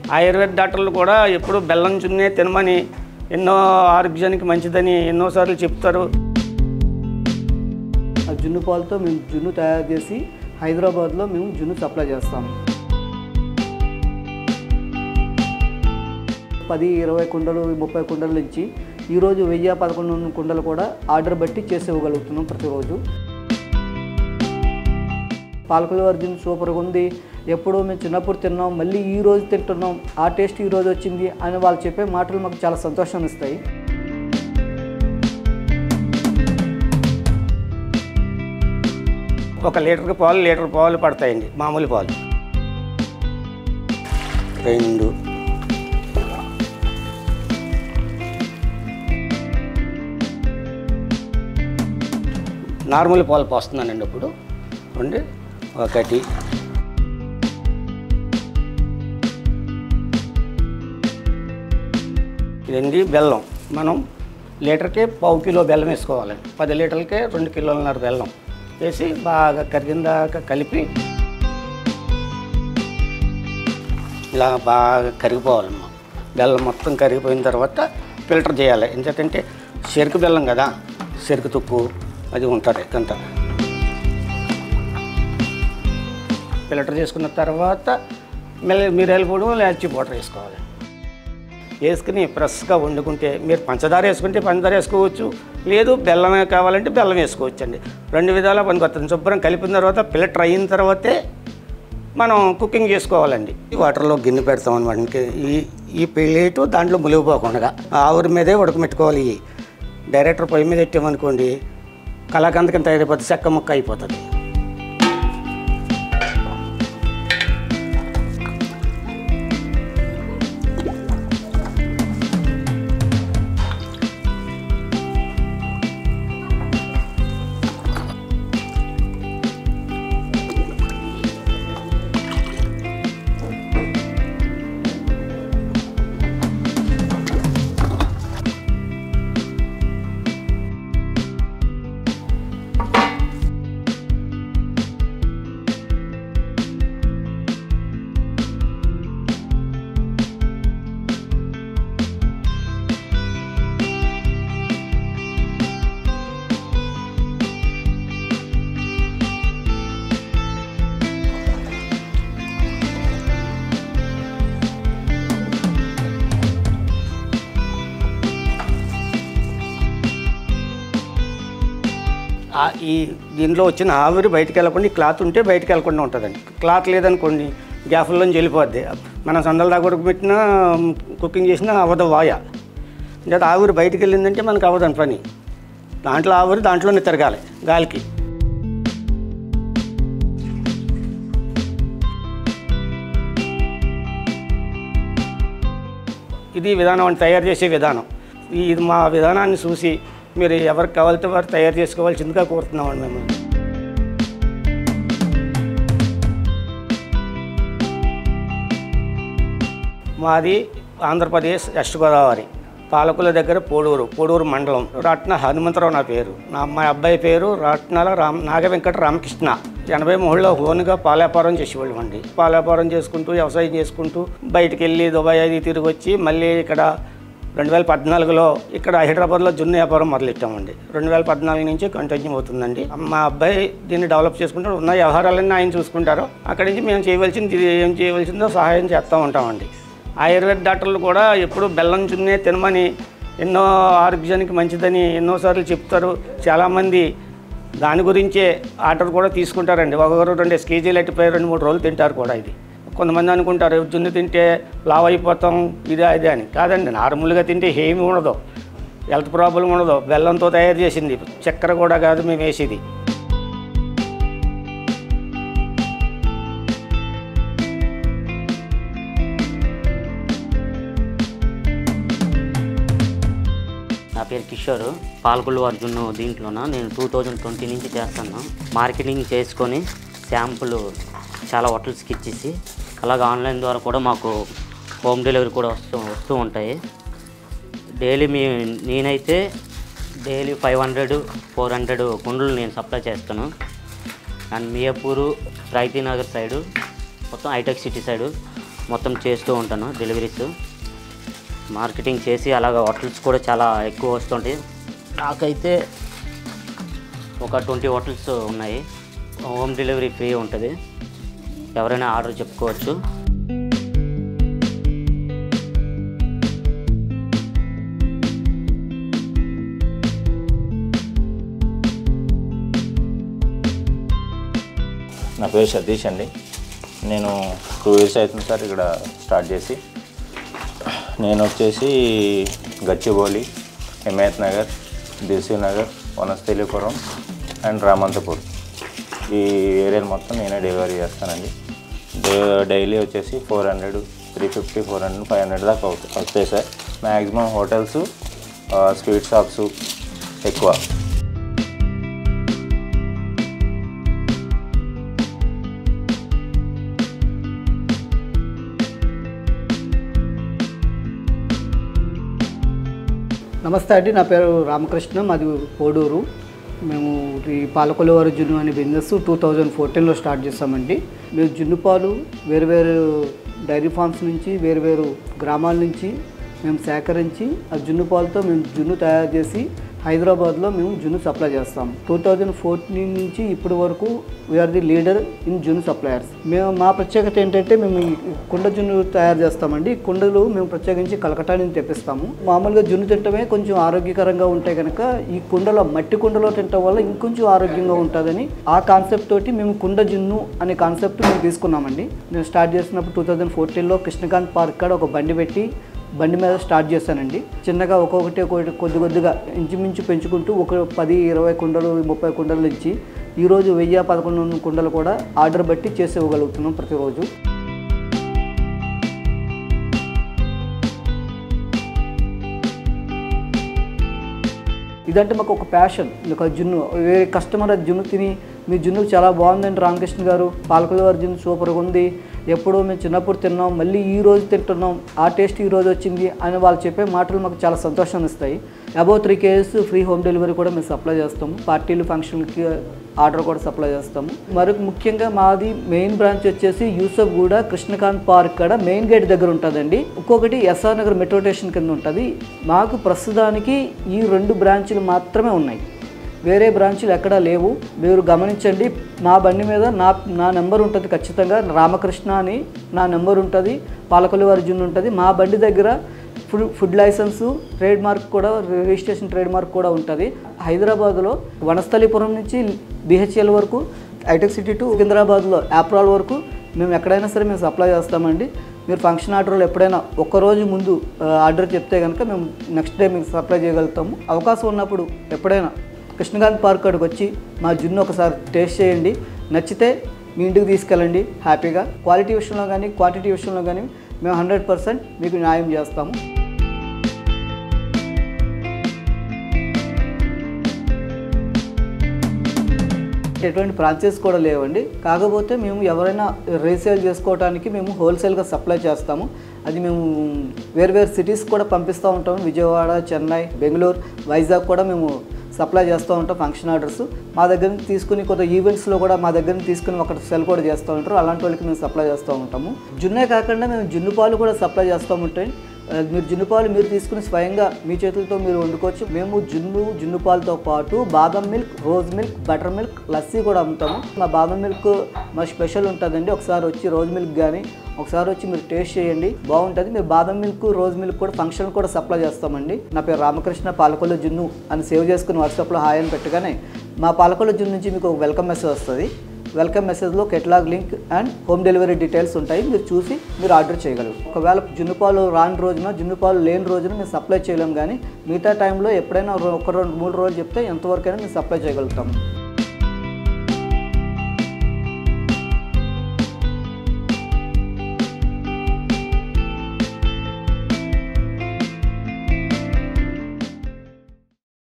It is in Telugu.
ఆయుర్వేద డాక్టర్లు కూడా ఎప్పుడు బెల్లం చున్నే తినమని ఎన్నో ఆరోగ్యానికి మంచిదని ఎన్నోసార్లు చెప్తారు ఆ జున్ను పాలతో మేము జున్ను తయారు చేసి హైదరాబాద్లో మేము జున్ను సప్లై చేస్తాము పది ఇరవై కుండలు ముప్పై కుండల నుంచి ఈరోజు వెయ్యి పదకొండు కుండలు కూడా ఆర్డర్ బట్టి చేసి ఇవ్వగలుగుతున్నాం ప్రతిరోజు పాలకుల వర్జన్ సూపర్గా ఉంది ఎప్పుడో మేము చిన్నప్పుడు తిన్నాం మళ్ళీ ఈ రోజు తింటున్నాం ఆ టేస్ట్ ఈ రోజు వచ్చింది అని వాళ్ళు చెప్పే మాటలు మాకు చాలా సంతోషాన్ని ఇస్తాయి ఒక లీటర్కి పాలు లీటర్ పాలు పడతాయండి మామూలు పాలు రెండు నార్మల్ పాలు పోస్తున్నానండి ఇప్పుడు రెండు ఒకటి ఇదండి బెల్లం మనం లీటర్కి పావు కిలో బెల్లం వేసుకోవాలి పది లీటర్లకే రెండు కిలోలన్నర బెల్లం వేసి బాగా కరిగిన దాకా కలిపి ఇలా బాగా కరిగిపోవాలమ్మా బెల్లం మొత్తం కరిగిపోయిన తర్వాత ఫిల్టర్ చేయాలి ఎందుకంటే చెరుకు బెల్లం కదా చెరుకు తుక్కు అది ఉంటుంది కొంత ఫిల్టర్ చేసుకున్న తర్వాత మెల్ల మిరియాల పొడి లాచి పౌడర్ వేసుకోవాలి వేసుకుని ఫ్రెష్గా వండుకుంటే మీరు పంచదార వేసుకుంటే పంచదార వేసుకోవచ్చు లేదు బెల్లమే కావాలంటే బెల్లం వేసుకోవచ్చు అండి రెండు విధాలా పనికొస్తుంది శుభ్రం కలిపిన తర్వాత ఫిల్టర్ అయిన తర్వాతే మనం కుకింగ్ చేసుకోవాలండి ఈ వాటర్లో గిన్నె పెడతాం అనమాట ఇంకే ఈ ఈ ప్లేటు దాంట్లో మునిగిపోకుండా ఆవిరి మీదే ఉడకమెట్టుకోవాలి ఇవి డైరెక్టర్ పొయ్యి మీద పెట్టామనుకోండి కళాకంద కింద తయారైపోతుంది చెక్క ముక్క అయిపోతుంది ఆ- ఈ దీనిలో వచ్చిన ఆవిరి బయటికి వెళ్ళకుండా ఈ క్లాత్ ఉంటే బయటికి వెళ్ళకుండా ఉంటుందండి క్లాత్ లేదనుకోండి గ్యాఫ్లోంచి వెళ్ళిపోద్ది మనం సందల దాకా ఉడకబెట్టినా కుకింగ్ చేసినా అవ్వదు వాయ అంటే ఆవిరి బయటికి వెళ్ళిందంటే మనకు అవ్వదని పని దాంట్లో ఆవిరి దాంట్లోనే తిరగాలి గాలికి ఇది విధానం అంటే తయారు చేసే విధానం ఈ- ఇది మా విధానాన్ని చూసి మీరు ఎవరికి కావాలితే వారు తయారు చేసుకోవాల్సిందిగా కోరుతున్నామండి మిమ్మల్ని మాది ఆంధ్రప్రదేశ్ వెస్ట్ గోదావరి పాలకుల దగ్గర పోడూరు పోడూరు మండలం రాట్న హనుమంతరావు నా పేరు నా మా అబ్బాయి పేరు రాట్నాల రామ్ నాగ వెంకట రామకృష్ణ ఎనభై మూడులో హోన్గా పాలాపారం చేసేవాళ్ళం అండి పాలాపారం చేసుకుంటూ వ్యవసాయం చేసుకుంటూ బయటికి వెళ్ళి దుబాయ్ అది తిరిగి వచ్చి మళ్ళీ ఇక్కడ రెండు వేల పద్నాలుగులో ఇక్కడ హైదరాబాద్లో జున్ను వ్యాపారం మొదలెట్టామండి రెండు వేల పద్నాలుగు నుంచి కంటిన్యూ అవుతుందండి మా అబ్బాయి దీన్ని డెవలప్ చేసుకుంటూ ఉన్న వ్యవహారాలన్నీ ఆయన చూసుకుంటారు అక్కడి నుంచి మేము చేయవలసింది ఇది ఏం చేయవలసిందో సహాయం చేస్తూ ఉంటామండి ఆయుర్వేద డాక్టర్లు కూడా ఎప్పుడు బెల్లం చున్నే తినమని ఎన్నో ఆరోగ్యానికి మంచిదని ఎన్నోసార్లు చెప్తారు చాలామంది దాని గురించే ఆర్డర్ కూడా తీసుకుంటారండి ఒకరు రెండు కేజీలు అట్టిపోయి రెండు మూడు రోజులు తింటారు కూడా ఇది కొంతమంది అనుకుంటారు జున్ను తింటే లావ్ అయిపోతాం ఇదే అదే అని కాదండి నార్మల్గా తింటే ఏమి ఉండదు హెల్త్ ప్రాబ్లం ఉండదు బెల్లంతో తయారు చేసింది చక్కెర కూడా కాదు మేము వేసేది నా పేరు కిషోర్ పాల్గొల్లు అర్జున్ దీంట్లోన నేను టూ థౌజండ్ ట్వంటీ నుంచి చేస్తాను మార్కెటింగ్ చేసుకొని శాంపుల్ చాలా హోటల్స్కి ఇచ్చేసి అలాగే ఆన్లైన్ ద్వారా కూడా మాకు హోమ్ డెలివరీ కూడా వస్తూ వస్తూ ఉంటాయి డైలీ మీ నేనైతే daily five hundred four hundred కుండలు నేను సప్లై చేస్తాను అండ్ మియాపూరు రైతీ నగర్ సైడు మొత్తం హైటెక్ సిటీ సైడు మొత్తం చేస్తూ ఉంటాను డెలివరీస్ మార్కెటింగ్ చేసి అలాగ హోటల్స్ కూడా చాలా ఎక్కువ వస్తుంటాయి నాకైతే ఒక ట్వంటీ హోటల్స్ ఉన్నాయి హోమ్ డెలివరీ ఫ్రీ ఉంటుంది ఎవరైనా ఆర్డర్ చెప్పుకోవచ్చు నా పేరు సతీష్ అండి నేను టూ ఇయర్స్ అవుతుంది సార్ ఇక్కడ స్టార్ట్ చేసి నేను వచ్చేసి గచ్చిబౌలి హిమాయత్ నగర్ దిల్సీ నగర్ వనస్థలిపురం అండ్ రామంతపూర్ ఈ ఏరియాలు మొత్తం నేనే డెలివరీ చేస్తానండి డే- డైలీ వచ్చేసి four hundred three fifty four hundred five hundred దాకా అవుతాయి వస్తాయి sir maximum hotels sweet shops ఎక్కువ నమస్తే అండి నా పేరు రామకృష్ణ మాది కోడూరు మేము ఈ పాలకొలవారు జున్ను అనే బిజినెస్ టూ థౌజండ్ ఫోర్టీన్లో స్టార్ట్ చేస్తామండి మేము జున్ను పాలు వేరు వేరు డైరీ ఫార్మ్స్ నుంచి వేరు వేరు గ్రామాల నుంచి మేము సేకరించి ఆ జున్ను పాలతో మేము జున్ను తయారు చేసి హైదరాబాద్లో మేము జున్ను సప్లై చేస్తాం టూ థౌజండ్ ఫోర్టీన్ నుంచి ఇప్పటి వరకు we are the leader in junnu suppliers మేము మా ప్రత్యేకత ఏంటంటే మేము ఈ కుండ జున్ను తయారు చేస్తామండి ఈ కుండలు మేము ప్రత్యేకించి కలకటా నుంచి తెప్పిస్తాము మామూలుగా జున్ను తింటమే కొంచెం ఆరోగ్యకరంగా ఉంటాయి కనుక ఈ కుండలో మట్టి కుండలో తినటం వల్ల ఇంకొంచెం ఆరోగ్యంగా ఉంటుందని ఆ కాన్సెప్ట్ తోటి మేము కుండ జున్ను అనే కాన్సెప్ట్ మేము తీసుకున్నామండి నేను స్టార్ట్ చేసినప్పుడు టూ థౌజండ్ ఫోర్టీన్లో కృష్ణకాంత్ పార్క్ కాడ ఒక బండి పెట్టి బండి మీద స్టార్ట్ చేశానండి చిన్నగా ఒక్కొక్కటి ఒక్కొక్కటి కొద్ది కొద్దిగా ఇంచుమించు పెంచుకుంటూ ఒక పది ఇరవై కుండలు ముప్పై కుండలు నుంచి ఈరోజు వెయ్యి పదకొండు కుండలు కూడా ఆర్డర్ బట్టి చేసి ఇవ్వగలుగుతున్నాం ప్రతిరోజు ఇదంటే మాకు ఒక ప్యాషన్ ఒక జున్ను వేరే కస్టమర్ అది జున్ను తిని మీ జున్ను చాలా బాగుందండి రామకృష్ణ గారు పాలకుల వారి జున్ను సూపర్గా ఉంది ఎప్పుడో మేము చిన్నప్పుడు తిన్నాం మళ్ళీ ఈ రోజు తింటున్నాం ఆ టేస్ట్ ఈ రోజు వచ్చింది అని వాళ్ళు చెప్పే మాటలు మాకు చాలా సంతోషాన్ని ఇస్తాయి above three kgs free home delivery కూడా మేము సప్లై చేస్తాము పార్టీలు ఫంక్షన్లకి ఆర్డర్ కూడా సప్లై చేస్తాము మరొక ముఖ్యంగా మాది మెయిన్ బ్రాంచ్ వచ్చేసి యూసఫ్ కూడా కృష్ణకాంత్ పార్క్ కాడ మెయిన్ గేట్ దగ్గర ఉంటుందండి ఇంకొకటి ఎస్ఆర్ నగర్ మెట్రో స్టేషన్ కింద ఉంటుంది మాకు ప్రస్తుతానికి ఈ రెండు బ్రాంచులు మాత్రమే ఉన్నాయి వేరే బ్రాంచులు ఎక్కడా లేవు మీరు గమనించండి మా బండి మీద నా నా నెంబర్ ఉంటుంది ఖచ్చితంగా రామకృష్ణ అని నా నెంబర్ ఉంటుంది పాలకొల్లు అర్జున్ ఉంటుంది మా బండి దగ్గర food food license trade mark కూడా రిజిస్ట్రేషన్ ట్రేడ్ మార్క్ కూడా ఉంటుంది హైదరాబాద్లో వనస్థలిపురం నుంచి బిహెచ్ఎల్ వరకు హైటెక్ సిటీ టు సికింద్రాబాద్లో యాప్రాల్ వరకు మేము ఎక్కడైనా సరే మేము సప్లై చేస్తామండి మీరు ఫంక్షన్ ఆర్డర్లు ఎప్పుడైనా ఒక్కరోజు ముందు ఆ, ఆర్డర్ చెప్తే కనుక మేము నెక్స్ట్ డే మీకు సప్లై చేయగలుగుతాము అవకాశం ఉన్నప్పుడు ఎప్పుడైనా కృష్ణకాంత్ పార్క్ కాడికి వచ్చి మా జున్ను ఒకసారి టేస్ట్ చేయండి నచ్చితే మీ ఇంటికి తీసుకెళ్ళండి హ్యాపీగా క్వాలిటీ విషయంలో కానీ క్వాంటిటీ విషయంలో కానీ మేము హండ్రెడ్ పర్సెంట్ మీకు న్యాయం చేస్తాము ఎటువంటి బ్రాంచెస్ కూడా లేవండి కాకపోతే మేము ఎవరైనా రీసేల్ చేసుకోవడానికి మేము హోల్సేల్గా సప్లై చేస్తాము అది మేము వేరు వేరు సిటీస్ కూడా పంపిస్తూ ఉంటాము విజయవాడ చెన్నై బెంగళూరు వైజాగ్ కూడా మేము సప్లై చేస్తూ ఉంటాం ఫంక్షన్ ఆర్డర్స్ మా దగ్గర నుంచి తీసుకుని కొంత ఈవెంట్స్లో కూడా మా దగ్గర నుంచి తీసుకుని ఒకటి సెల్ కూడా చేస్తూ ఉంటారు అలాంటి వాళ్ళకి మేము సప్లై చేస్తూ ఉంటాము జున్నే కాకుండా మేము జున్ను పాలు కూడా సప్లై చేస్తూ ఉంటాయి ఆ, మీరు జున్ను పాలు మీరు తీసుకుని స్వయంగా మీ చేతులతో మీరు వండుకోవచ్చు మేము జున్ను జున్ను పాలతో పాటు బాదం milk rose milk butter milk lassi కూడా అమ్ముతాము మా బాదం మిల్క్ మా స్పెషల్ ఉంటుందండి ఒకసారి వచ్చి రోజ్ మిల్క్ కానీ ఒకసారి వచ్చి మీరు టేస్ట్ చేయండి బాగుంటుంది మీరు బాదం మిల్క్ రోజ్ మిల్క్ కూడా ఫంక్షన్ కూడా సప్లై చేస్తామండి నా పేరు రామకృష్ణ పాలకొల్లు జున్ను అని సేవ్ చేసుకుని వాట్సాప్లో హాయ్ అని పెట్టగానే మా పాలకొల్లు జున్ను నుంచి మీకు ఒక వెల్కమ్ మెసేజ్ వస్తుంది వెల్కమ్ మెసేజ్లో catalog link and home delivery details ఉంటాయి మీరు చూసి మీరు ఆర్డర్ చేయగలరు ఒకవేళ జున్నుపాలు రాని రోజున జున్నుపాలు లేని రోజున మేము సప్లై చేయలేం కానీ మిగతా టైంలో ఎప్పుడైనా ఒక రెండు మూడు రోజులు చెప్తే ఎంతవరకైనా మేము సప్లై చేయగలుగుతాము